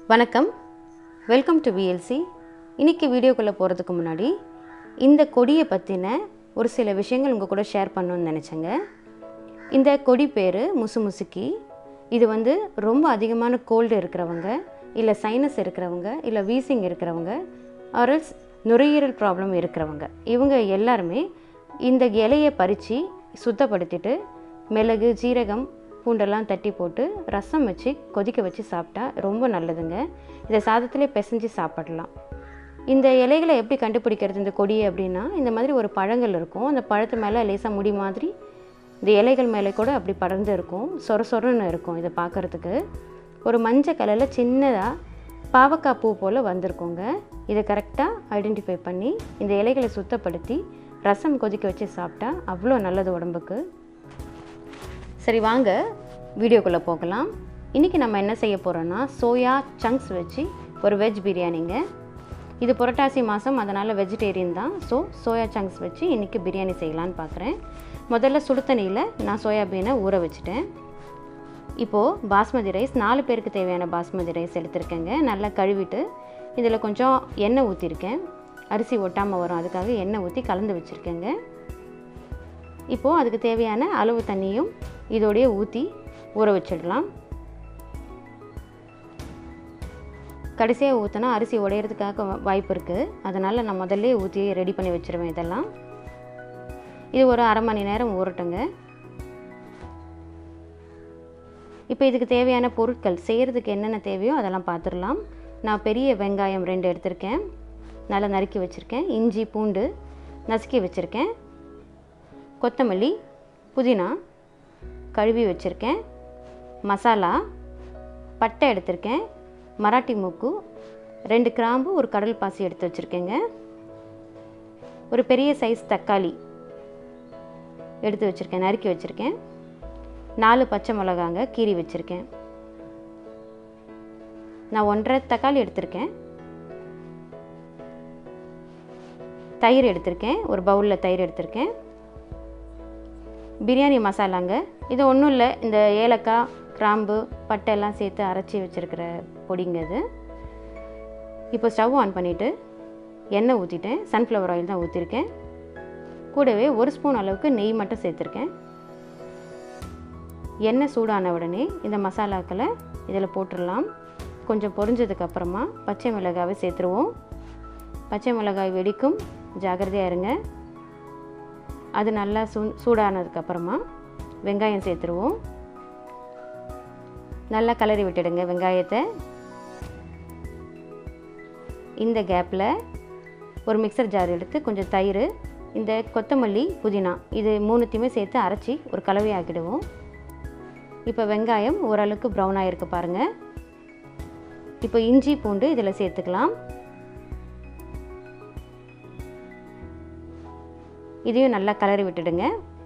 வணக்கம் welcome to VLC இன்றைக்கி வீடியோக்குள்ளே போகிறதுக்கு முன்னாடி இந்த கொடியை பற்றின ஒரு சில விஷயங்கள் உங்கள் கூட ஷேர் பண்ணணும்னு நினச்சேங்க இந்த கொடி பேர் முசு முசுக்கி இது வந்து ரொம்ப அதிகமான கோல்டு இருக்கிறவங்க இல்லை சைனஸ் இருக்கிறவங்க இல்லை வீசிங் இருக்கிறவங்க ஆர்எல்ஸ் நுரையீரல் ப்ராப்ளம் இருக்கிறவங்க இவங்க எல்லாருமே இந்த இலையை பறித்து சுத்தப்படுத்திட்டு மிளகு ஜீரகம் பூண்டெல்லாம் தட்டி போட்டு ரசம் வச்சு கொதிக்க வச்சு சாப்பிட்டா ரொம்ப நல்லதுங்க இதை சாதத்திலே பிசைஞ்சு சாப்பிடலாம் இந்த இலைகளை எப்படி கண்டுபிடிக்கிறது இந்த கொடியை அப்படின்னா இந்த மாதிரி ஒரு பழங்கள் இருக்கும் அந்த பழத்து மேலே லேசாக முடி மாதிரி இந்த இலைகள் மேலே கூட அப்படி படர்ந்து இருக்கும் சொர சொரன்னு இருக்கும் இதை பார்க்குறதுக்கு ஒரு மஞ்சள் கலரில் சின்னதாக பாவக்காய் பூ போல் வந்திருக்குங்க இதை கரெக்டாக ஐடென்டிஃபை பண்ணி இந்த இலைகளை சுத்தப்படுத்தி ரசம் கொதிக்க வச்சு சாப்பிட்டா அவ்வளோ நல்லது உடம்புக்கு சரி வாங்க வீடியோக்குள்ளே போகலாம் இன்றைக்கி நம்ம என்ன செய்ய போகிறோன்னா சோயா சங்க்ஸ் வச்சு ஒரு வெஜ் பிரியாணிங்க இது புரட்டாசி மாதம் அதனால் வெஜிடேரியன் தான் ஸோ சோயா சங்க்ஸ் வச்சு இன்றைக்கி பிரியாணி செய்யலான்னு பார்க்குறேன் முதல்ல சுடு தண்ணியில் நான் சோயாபீனை ஊற வச்சுட்டேன் இப்போது பாஸ்மதி ரைஸ் நாலு பேருக்கு தேவையான பாஸ்மதி ரைஸ் எடுத்திருக்கேங்க நல்லா கழுவிட்டு இதில் கொஞ்சம் எண்ணெய் ஊற்றிருக்கேன் அரிசி ஒட்டாமல் வரும் அதுக்காக எண்ணெய் ஊற்றி கலந்து வச்சுருக்கேங்க இப்போது அதுக்கு தேவையான அளவு தண்ணியும் இதோடைய ஊற்றி ஊற வச்சிடலாம் கடைசியாக ஊற்றினா அரிசி உடையிறதுக்காக வா- வாய்ப்பு இருக்குது அதனால் நான் முதல்ல ஊற்றி ரெடி பண்ணி வச்சுருவேன் இதெல்லாம் இது ஒரு அரை மணி நேரம் ஊறட்டுங்க இப்போ இதுக்கு தேவையான பொருட்கள் செய்கிறதுக்கு என்னென்ன தேவையோ அதெல்லாம் பார்த்துடலாம் நான் பெரிய வெங்காயம் ரெண்டு எடுத்திருக்கேன் நல்லா நறுக்கி வச்சுருக்கேன் இஞ்சி பூண்டு நசுக்கி வச்சுருக்கேன் கொத்தமல்லி புதினா கழுவி வச்சுருக்கேன் மசாலா பட்டை எடுத்திருக்கேன் மராட்டி மூக்கு ரெண்டு கிராம்பு ஒரு கடல் பாசி எடுத்து வச்சுருக்கேங்க ஒரு பெரிய சைஸ் தக்காளி எடுத்து வச்சுருக்கேன் நறுக்கி வச்சுருக்கேன் நாலு பச்சை மிளகாங்க கீறி வச்சுருக்கேன் நான் ஒன்றரை தக்காளி எடுத்திருக்கேன் தயிர் எடுத்திருக்கேன் ஒரு பவுலில் தயிர் எடுத்திருக்கேன் பிரியாணி மசாலாங்க இது ஒன்றும் இல்லை இந்த ஏலக்காய் கிராம்பு பட்டை எல்லாம் சேர்த்து அரைச்சி வச்சுருக்கிற பொடிங்க இது இப்போ ஸ்டவ் ஆன் பண்ணிவிட்டு எண்ணெய் ஊற்றிட்டேன் சன்ஃப்ளவர் ஆயில் தான் ஊற்றிருக்கேன் கூடவே ஒரு ஸ்பூன் அளவுக்கு நெய் மட்டும் சேர்த்துருக்கேன் எண்ணெய் சூடான உடனே இந்த மசாலாக்களை இதில் போட்டுடலாம் கொஞ்சம் பொரிஞ்சதுக்கு அப்புறமா பச்சை மிளகாவை சேர்த்துருவோம் பச்சை மிளகாய் வெடிக்கும் ஜாக்கிரதையாக இருங்க அது நல்லா சூ சூடானதுக்கப்புறமா வெங்காயம் சேர்த்துருவோம் நல்லா கலரி விட்டுடுங்க வெங்காயத்தை இந்த கேப்பில் ஒரு மிக்சர் ஜார் எடுத்து கொஞ்சம் தயிர் இந்த கொத்தமல்லி புதினா இது மூணுத்தையுமே சேர்த்து அரைச்சி ஒரு கலவையாக்கிடுவோம் இப்போ வெங்காயம் ஓரளவுக்கு ப்ரௌன் ஆகிருக்கு பாருங்கள் இப்போ இஞ்சி பூண்டு இதில் சேர்த்துக்கலாம் இதையும் நல்லா கலரி விட்டுடுங்க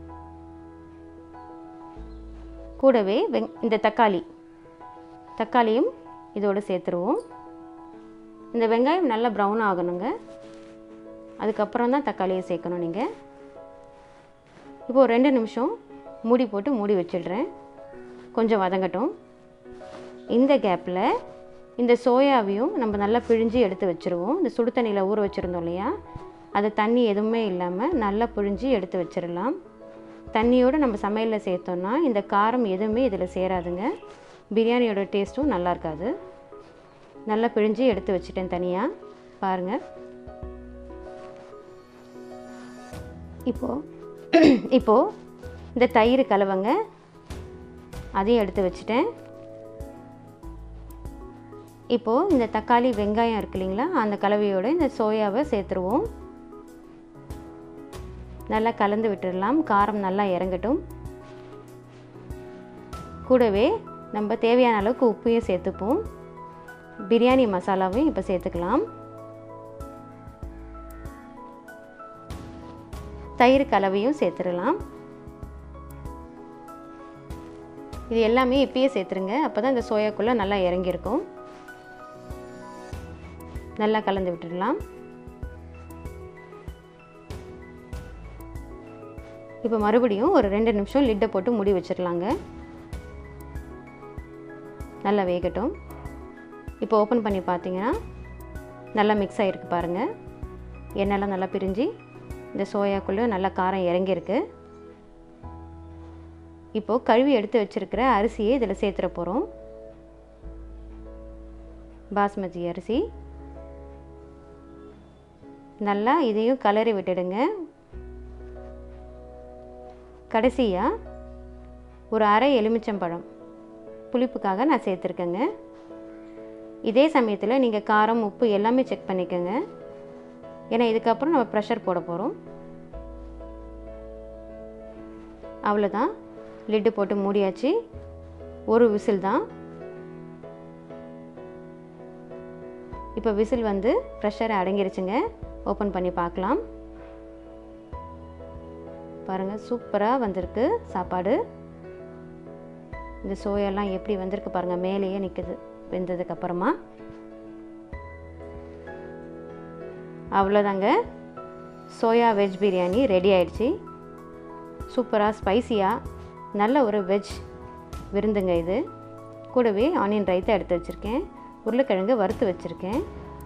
கூடவே வெங் இந்த தக்காளி தக்காளியும் இதோடு சேர்த்துருவோம் இந்த வெங்காயம் நல்லா ப்ரௌன் ஆகணுங்க அதுக்கப்புறம் தான் தக்காளியை சேர்க்கணும் நீங்கள் இப்போது ரெண்டு நிமிஷம் மூடி போட்டு மூடி வச்சிடுறேன் கொஞ்சம் வதங்கட்டும் இந்த கேப்பில் இந்த சோயாவையும் நம்ம நல்லா பிழிஞ்சு எடுத்து வச்சுருவோம் இந்த சுடு தண்ணியில் ஊற வச்சுருந்தோம் இல்லையா அது தண்ணி எதுவுமே இல்லாமல் நல்லா பிழிஞ்சு எடுத்து வச்சிடலாம் தண்ணியோடு நம்ம சமையலில் சேர்த்தோன்னா இந்த காரம் எதுவுமே இதில் சேராதுங்க பிரியாணியோட டேஸ்ட்டும் நல்லா இருக்காது நல்லா பிழிஞ்சு எடுத்து வச்சுட்டேன் தனியாக பாருங்கள் இப்போது இப்போது இந்த தயிர் கலவைங்க அதையும் எடுத்து வச்சுட்டேன் இப்போது இந்த தக்காளி வெங்காயம் இருக்கு இல்லைங்களா அந்த கலவையோட இந்த சோயாவை சேர்த்துருவோம் நல்லா கலந்து விட்டுடலாம் காரம் நல்லா இறங்கட்டும் கூடவே நம்ம தேவையான அளவுக்கு உப்பையும் சேர்த்துப்போம் பிரியாணி மசாலாவையும் இப்போ சேர்த்துக்கலாம் தயிர் கலவையும் சேர்த்துடலாம் இது எல்லாமே இப்பயே சேர்த்துருங்க அப்போ தான் இந்த சோயாக்குள்ளே நல்லா இறங்கியிருக்கும் நல்லா கலந்து விட்டுடலாம் இப்போ மறுபடியும் ஒரு ரெண்டு நிமிஷம் லிட்டை போட்டு மூடி வச்சிடலாங்க நல்லா வேகட்டும் இப்போ ஓப்பன் பண்ணி பார்த்தீங்கன்னா நல்லா மிக்ஸ் ஆகிருக்கு பாருங்கள் எண்ணெய்லாம் நல்லா பிரிஞ்சு இந்த சோயாக்குள்ளே நல்லா காரம் இறங்கியிருக்கு இப்போது கழுவி எடுத்து வச்சுருக்கிற அரிசியை இதில் சேர்த்துற போகிறோம் பாஸ்மதி அரிசி நல்லா இதையும் கலரி விட்டுடுங்க கடைசியாக ஒரு அரை எலுமிச்சம்பழம் புளிப்புக்காக நான் சேர்த்துருக்கேங்க இதே சமயத்தில் நீங்கள் காரம் உப்பு எல்லாமே செக் பண்ணிக்கோங்க ஏன்னா இதுக்கப்புறம் நம்ம ப்ரெஷர் போட போகிறோம் அவ்வளோதான் லிட்டு போட்டு மூடியாச்சு ஒரு விசில் தான் இப்போ விசில் வந்து ப்ரெஷர் அடங்கிருச்சுங்க ஓப்பன் பண்ணி பார்க்கலாம் பாருங்கள் சூப்பராக வந்திருக்கு சாப்பாடு இந்த சோயெல்லாம் எப்படி வந்திருக்கு பாருங்கள் மேலேயே நிற்குது வெந்ததுக்கப்புறமா அவ்வளோதாங்க சோயா வெஜ் பிரியாணி ரெடி ஆயிடுச்சு சூப்பராக ஸ்பைசியாக நல்ல ஒரு வெஜ் விருந்துங்க இது கூடவே ஆனியன் ரைத்தா எடுத்து வச்சுருக்கேன் உருளைக்கிழங்கு வறுத்து வச்சுருக்கேன்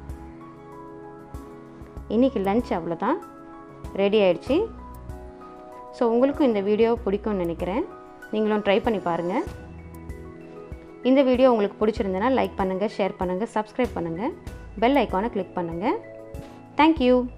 இன்றைக்கி லஞ்ச் அவ்வளோதான் ரெடி ஆயிடுச்சு ஸோ உங்களுக்கும் இந்த வீடியோ பிடிக்கும்னு நினைக்கிறேன் நீங்களும் ட்ரை பண்ணி பாருங்கள் இந்த வீடியோ உங்களுக்கு பிடிச்சிருந்தனா லைக் பண்ணுங்கள் ஷேர் பண்ணுங்கள் சப்ஸ்கிரைப் பண்ணுங்கள் பெல் ஐக்கானை கிளிக் பண்ணுங்கள் தேங்க்யூ